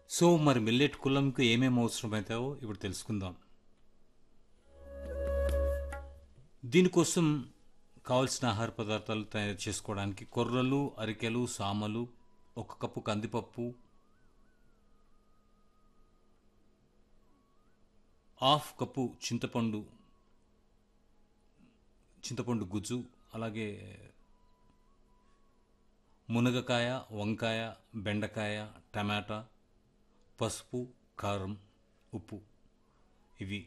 so మరి millet కులంకు ఏమేమి అవసరమవుతాయో ఇప్పుడు తెలుసుకుందాం దీనికోసం కావలసిన ఆహార పదార్థాలు తయారు చేసుకోవడానికి కొర్రలు అరికెలు సామలు ఒక కప్పు కందిపప్పు హాఫ్ కప్పు చింతపండు చింతపండు గుజ్జు అలాగే మునగకాయ వంకాయ బెండకాయ టమాటా పసుపు కారం ఉప్పు ఇవి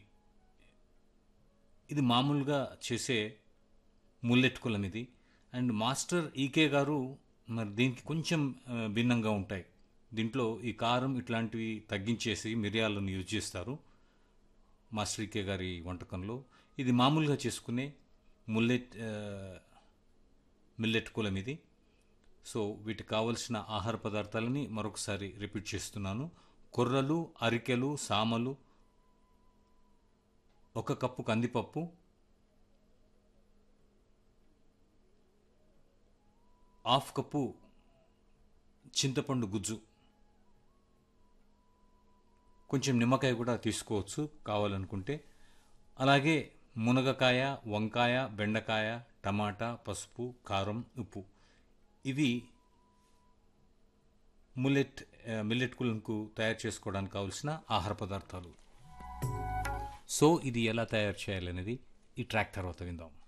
ఇది మామూలుగా చేసే ముల్లెట్ కులం ఇది అండ్ మాస్టర్ ఈకే గారు మరి దీనికి కొంచెం ఆ, భిన్నంగా ఉంటాయి దీంట్లో ఈ కారం ఇట్లాంటివి తగ్గించేసి మిరియాలను యూజ్ చేస్తారు మాస్టర్ ఈకే గారి వంటకంలో ఇది మామూలుగా చేసుకునే ముల్లెట్ ఆ, మిల్లెట్ కులం ఇది సో వీటికి కావలసిన ఆహార పదార్థాలని మరొకసారి రిపీట్ చేస్తున్నాను కొర్రలు అరికెలు సామలు ఒక కప్పు కందిపప్పు హాఫ్ కప్పు చింతపండు గుజ్జు కొంచెం నిమ్మకాయ కూడా తీసుకోవచ్చు కావాలనుకుంటే అలాగే మునగకాయ వంకాయ బెండకాయ టమాటా పసుపు కారం ఉప్పు ఇవి ముల్లెట్ ఆ, మిల్లెట్ కులంకు తయారు చేసుకోవడానికి కావలసిన ఆహార పదార్థాలు సో ఇది ఎలా తయారు చేయాలనేది ఈ ట్రాక్ తర్వాత విందాం